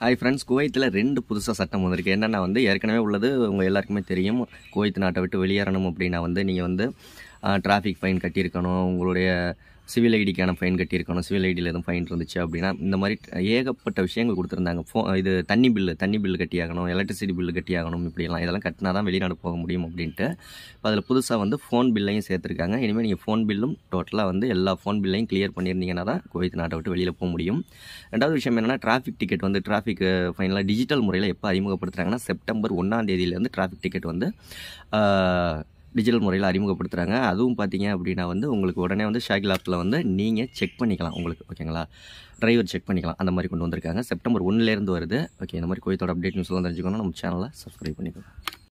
hi friends குவைத்தில் ரெண்டு புதுசாக சட்டம் வந்திருக்கு என்னென்னா வந்து ஏற்கனவே உள்ளது உங்கள் எல்லாருக்குமே தெரியும் குவைத் நாட்டை விட்டு வெளியேறணும் அப்படின்னா வந்து நீங்கள் வந்து டிராஃபிக் ஃபைன் கட்டியிருக்கணும் உங்களுடைய சிவில் ஐடிக்கான ஃபைன் கட்டியிருக்கணும் சிவில் ஐடியில் எதுவும் ஃபைன் இருந்துச்சு அப்படின்னா இந்த மாதிரி ஏகப்பட்ட விஷயங்கள் கொடுத்துருந்தாங்க ஃபோ இது தண்ணி பில்லு தண்ணி பில்லு கட்டியாகணும் எலக்ட்ரிசிட்டி பில்லு கட்டியாகணும் இப்படிலாம் இதெல்லாம் கட்டினா தான் வெளிநாடு போக முடியும் அப்படின்ட்டு இப்போ அதில் புதுசாக வந்து ஃபோன் பில்லையும் சேர்த்துருக்காங்க இனிமேல் நீங்கள் ஃபோன் பில்லும் டோட்டலாக வந்து எல்லா ஃபோன் பில்லையும் கிளியர் பண்ணியிருந்தீங்கன்னா தான் குவைத் நாட்டை விட்டு வெளியில் போக முடியும் ரெண்டாவது விஷயம் என்னென்னா டிராஃபிக் டிக்கெட் வந்து டிராஃபிக் ஃபைனலாக டிஜிட்டல் முறையில் எப்போ அறிமுகப்படுத்துகிறாங்கன்னா செப்டம்பர் ஒன்றாம் தேதியிலேருந்து டிராஃபிக் டிக்கெட் வந்து டிஜிட்டல் முறையில் அறிமுகப்படுத்துகிறாங்க அதுவும் பார்த்தீங்க அப்படின்னா வந்து உங்களுக்கு உடனே வந்து ஷாகில் ஆப்பில் வந்து நீங்கள் செக் பண்ணிக்கலாம் உங்களுக்கு ஓகேங்களா டிரைவர் செக் பண்ணிக்கலாம் அந்த மாதிரி கொண்டு வந்திருக்காங்க செப்டம்பர் ஒன்றுலேருந்து வருது ஓகே இந்த மாதிரி கோயத்தோட அப்டேட் நியூஸ்லாம் தெரிஞ்சுக்கணும் நம்ம சேனலை சப்ஸ்கிரைப் பண்ணிக்கோங்க